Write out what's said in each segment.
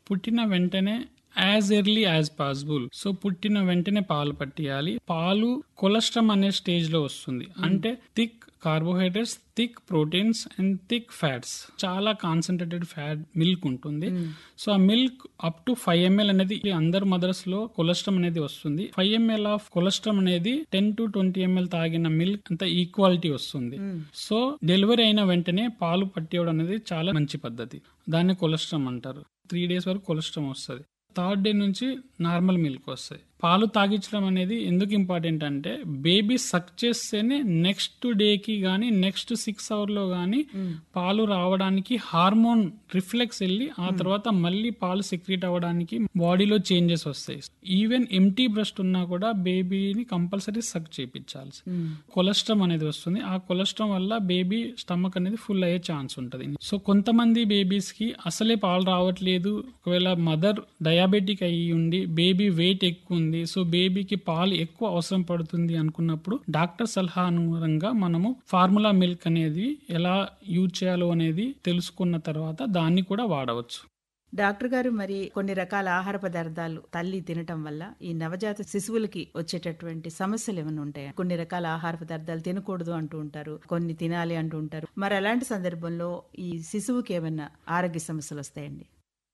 పుట్టిన వెంటనే as early as possible so పుట్టిన వెంటనే పాలు పట్టియాలి పాలు కొలెస్ట్రామ్ అనే స్టేజ్ లో వస్తుంది అంటే thick carbohydrates thick proteins and thick fats చాలా కాన్సన్ట్రేటెడ్ ఫ్యాట్ మిల్క్ ఉంటుంది సో ఆ milk up to five ML అనేది అందరు మదర్స్ లో కొలెస్ట్రామ్ అనేది వస్తుంది ఫైవ్ ఎంఎల్ ఆఫ్ కొలెస్ట్రామ్ అనేది టెన్ టు ట్వంటీ ఎంఎల్ తాగిన మిల్క్ అంత ఈక్వాలిటీ వస్తుంది సో డెలివరీ అయిన వెంటనే పాలు పట్టియడం అనేది చాలా మంచి పద్ధతి దాన్ని కొలెస్ట్రామ్ అంటారు త్రీ డేస్ వరకు కొలెస్ట్రామ్ వస్తుంది థర్డ్ డే నుంచి నార్మల్ మిల్క్ వస్తాయి పాలు తాగించడం అనేది ఎందుకు ఇంపార్టెంట్ అంటే బేబీ సక్ చేస్తేనే నెక్స్ట్ డేకి కానీ నెక్స్ట్ సిక్స్ అవర్ లో కానీ పాలు రావడానికి హార్మోన్ రిఫ్లెక్స్ వెళ్ళి ఆ తర్వాత మళ్ళీ పాలు సెక్రీట్ అవ్వడానికి బాడీలో చేంజెస్ వస్తాయి ఈవెన్ ఎంటీ బ్రెస్ట్ ఉన్నా కూడా బేబీని కంపల్సరీ సక్ చేయించాల్సి కొలెస్ట్రామ్ అనేది వస్తుంది ఆ కొలెస్ట్రామ్ వల్ల బేబీ స్టమక్ అనేది ఫుల్ అయ్యే ఛాన్స్ ఉంటుంది సో కొంతమంది బేబీస్ కి అసలే పాలు రావట్లేదు ఒకవేళ మదర్ డయాబెటిక్ అయ్యి ఉండి బేబీ వెయిట్ ఎక్కువ ఉంది సో బేబీకి పాలు ఎక్కువ అవసరం పడుతుంది అనుకున్నప్పుడు డాక్టర్ సలహా అనుగుణంగా మనము ఫార్ములా మిల్క్ అనేది ఎలా యూజ్ చేయాలో అనేది తెలుసుకున్న తర్వాత దాన్ని కూడా వాడవచ్చు డాక్టర్ గారు మరి కొన్ని రకాల ఆహార పదార్థాలు తల్లి తినటం వల్ల ఈ నవజాత శిశువులకి వచ్చేటటువంటి సమస్యలు ఏమైనా ఉంటాయా కొన్ని రకాల ఆహార పదార్థాలు తినకూడదు అంటూ ఉంటారు కొన్ని తినాలి అంటూ ఉంటారు మరి అలాంటి సందర్భంలో ఈ శిశువుకి ఏమైనా ఆరోగ్య సమస్యలు వస్తాయండి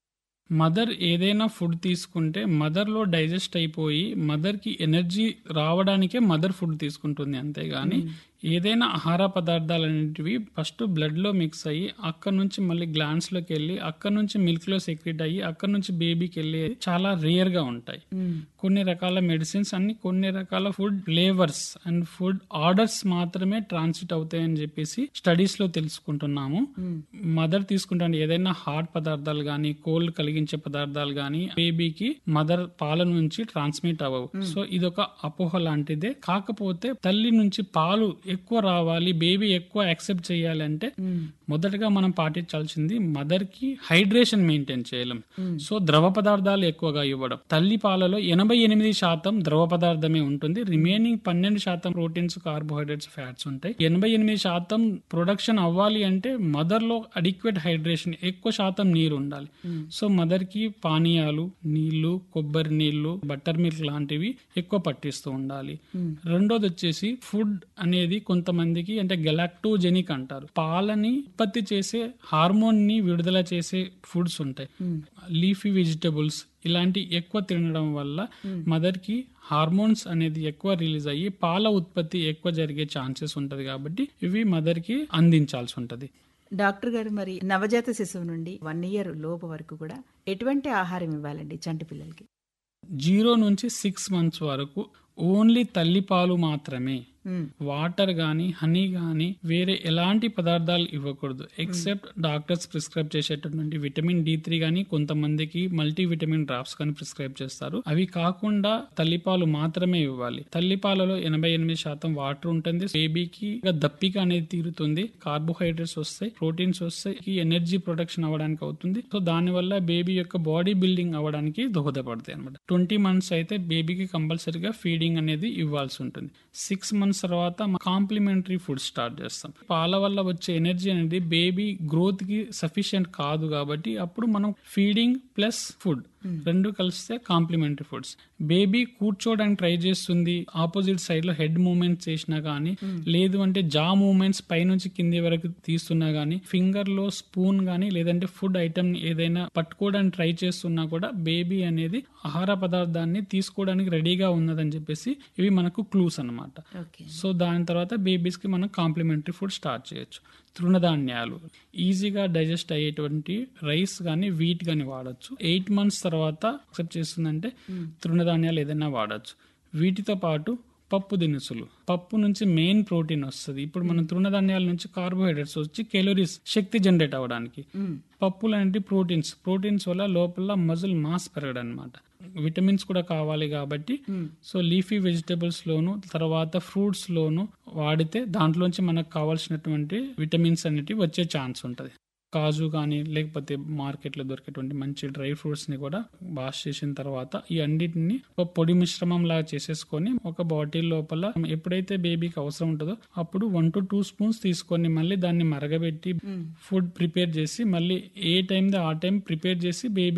మదర్ ఏదైనా ఫుడ్ తీసుకుంటే మదర్ లో డైజెస్ట్ అయిపోయి మదర్ కి ఎనర్జీ రావడానికే మదర్ ఫుడ్ తీసుకుంటుంది అంతేగాని ఏదైనా ఆహార పదార్థాలు అనేటివి ఫస్ట్ బ్లడ్ లో మిక్స్ అయ్యి అక్కడ నుంచి మళ్ళీ గ్లాండ్స్ లోకి వెళ్ళి అక్కడ నుంచి మిల్క్ లో సెక్రెట్ అయ్యి అక్కడ నుంచి బేబీకి వెళ్ళి చాలా రేర్ గా ఉంటాయి కొన్ని రకాల మెడిసిన్స్ అన్ని కొన్ని రకాల food flavours and food orders మాత్రమే ట్రాన్సిట్ అవుతాయని చెప్పేసి స్టడీస్ లో తెలుసుకుంటున్నాము మదర్ తీసుకుంటాను ఏదైనా హార్ట్ పదార్థాలు గానీ కోల్డ్ కలిగించే పదార్థాలు గానీ బేబీకి మదర్ పాల నుంచి ట్రాన్స్మిట్ అవ్వవు సో ఇదొక అపోహ లాంటిదే కాకపోతే తల్లి నుంచి పాలు ఎక్కువ రావాలి బేబీ ఎక్కువ యాక్సెప్ట్ చేయాలి అంటే మొదటగా మనం పాటించాల్సింది మదర్ కి హైడ్రేషన్ మెయింటైన్ చేయలేం సో ద్రవ పదార్థాలు ఎక్కువగా ఇవ్వడం తల్లి పాలలో ఎనభై ఎనిమిది శాతం ద్రవ పదార్థమే ఉంటుంది రిమైనింగ్ పన్నెండు శాతం ప్రోటీన్స్ కార్బోహైడ్రేట్స్ ఫ్యాట్స్ ఉంటాయి ఎనభై ఎనిమిది శాతం ప్రొడక్షన్ అవ్వాలి అంటే మదర్ లో అడిక్వేట్ హైడ్రేషన్ ఎక్కువ శాతం నీరు ఉండాలి సో మదర్ కి పానీయాలు నీళ్లు కొబ్బరి నీళ్లు బటర్ మిల్క్ లాంటివి ఎక్కువ పట్టిస్తూ ఉండాలి రెండోది వచ్చేసి ఫుడ్ అనేది కొంతమందికి అంటే గెలాక్టోజెనిక్ అంటారు పాలని ఉత్పత్తి చేసే హార్మోన్ ని విడుదల చేసే ఫుడ్స్ ఉంటాయి లీఫీ వెజిటబుల్స్ ఇలాంటి ఎక్కువ తినడం వల్ల మదర్ కి హార్మోన్స్ అనేది ఎక్కువ రిలీజ్ అయ్యి పాల ఉత్పత్తి ఎక్కువ జరిగే ఛాన్సెస్ ఉంటది కాబట్టి ఇవి మదర్ కి అందించాల్సి ఉంటది డాక్టర్ గారు మరి నవజాత శిశువు నుండి వన్ ఇయర్ లోపు వరకు కూడా ఎటువంటి ఆహారం ఇవ్వాలండి చంటి పిల్లలకి జీరో నుంచి సిక్స్ మంత్స్ వరకు ఓన్లీ తల్లిపాలు మాత్రమే మ్మ్. వాటర్ గాని హనీ గాని వేరే ఎలాంటి పదార్థాలు ఇవ్వకూడదు ఎక్సెప్ట్ డాక్టర్స్ ప్రిస్క్రైబ్ చేసేటటువంటి విటమిన్ డి త్రీ గాని కొంతమందికి మల్టీ విటమిన్ డ్రాప్స్ కానీ ప్రిస్క్రైబ్ చేస్తారు అవి కాకుండా తల్లిపాలు మాత్రమే ఇవ్వాలి తల్లిపాలలో ఎనభై ఎనిమిది శాతం వాటర్ ఉంటుంది బేబీకి దప్పిక అనేది తీరుతుంది కార్బోహైడ్రేట్స్ వస్తాయి ప్రోటీన్స్ వస్తాయి ఎనర్జీ ప్రొడక్షన్ అవ్వడానికి అవుతుంది సో దాని వల్ల బేబీ యొక్క బాడీ బిల్డింగ్ అవ్వడానికి దోహదపడతాయి అనమాట ట్వంటీ మంత్స్ అయితే బేబీకి కంపల్సరీగా ఫీడింగ్ అనేది ఇవ్వాల్సి ఉంటుంది సిక్స్ మంత్స్ తర్వాత కాంప్లిమెంటరీ ఫుడ్ స్టార్ట్ చేస్తాం పాల వల్ల వచ్చే ఎనర్జీ అనేది బేబీ గ్రోత్ కి సఫిషియంట్ కాదు కాబట్టి అప్పుడు మనం ఫీడింగ్ ప్లస్ ఫుడ్ రెండు కలిస్తే కాంప్లిమెంటరీ ఫుడ్స్ బేబీ కూర్చోవడానికి ట్రై చేస్తుంది ఆపోజిట్ సైడ్ లో హెడ్ మూవ్మెంట్స్ చేసినా గానీ లేదు అంటే జా మూవ్మెంట్స్ పైనుంచి కింది వరకు తీస్తున్నా గానీ ఫింగర్ లో స్పూన్ గానీ లేదంటే ఫుడ్ ఐటమ్ ఏదైనా పట్టుకోవడానికి ట్రై చేస్తున్నా కూడా బేబీ అనేది ఆహార పదార్థాన్ని తీసుకోవడానికి రెడీగా ఉన్నదని చెప్పేసి ఇవి మనకు క్లూస్ అన్నమాట ఓకే సో దాని తర్వాత బేబీస్ కి మనం కాంప్లిమెంటరీ ఫుడ్ స్టార్ట్ చేయొచ్చు తృణధాన్యాలు ఈజీగా డైజెస్ట్ అయ్యేటువంటి రైస్ గాని వీట్ గాని వాడచ్చు ఎయిట్ మంత్స్ తర్వాత అక్సెప్ట్ చేస్తుందంటే తృణధాన్యాలు ఏదైనా వాడచ్చు వీటితో పాటు పప్పు దినుసులు పప్పు నుంచి మెయిన్ ప్రోటీన్ వస్తుంది ఇప్పుడు మనం తృణధాన్యాల నుంచి కార్బోహైడ్రేట్స్ వచ్చి కెలోరీస్ శక్తి జనరేట్ అవ్వడానికి పప్పులు అంటే ప్రోటీన్స్ ప్రోటీన్స్ వల్ల లోపల మజిల్ మాస్ పెరగడం అనమాట విటమిన్స్ కూడా కావాలి కాబట్టి సో లీఫీ వెజిటబుల్స్ లోను తర్వాత ఫ్రూట్స్ లోను వాడితే దాంట్లోంచి మనకు కావాల్సినటువంటి విటమిన్స్ అనేటివి వచ్చే ఛాన్స్ ఉంటది కాజు కానీ లేకపోతే మార్కెట్లో దొరికేటువంటి మంచి డ్రై ఫ్రూట్స్ ని కూడా వాష్ చేసిన తర్వాత ఈ అన్నిటిని ఒక పొడి మిశ్రమం లాగా చేసేసుకొని ఒక బాటిల్ లోపల ఎప్పుడైతే బేబీకి అవసరం ఉంటుందో అప్పుడు వన్ టు టూ స్పూన్స్ తీసుకొని మళ్ళీ దాన్ని మరగబెట్టి ఫుడ్ ప్రిపేర్ చేసి మళ్ళీ ఏ టైం ఆ టైం ప్రిపేర్ చేసి బేబీ